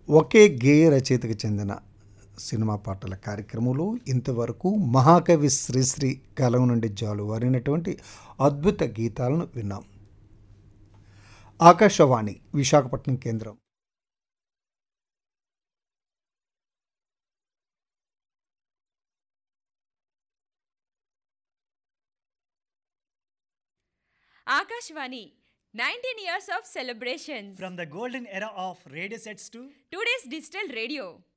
ఒకే గేయ రచయితకు చెందిన సినిమా పాటల కార్యక్రమంలో ఇంతవరకు మహాకవి శ్రీశ్రీ కలం నుండి జాలువారినటువంటి అద్భుత గీతాలను విన్నాం ఆకాశవాణి విశాఖపట్నం కేంద్రం Akashvani, 19 years of celebrations. From the golden era of radio sets to Today's digital radio.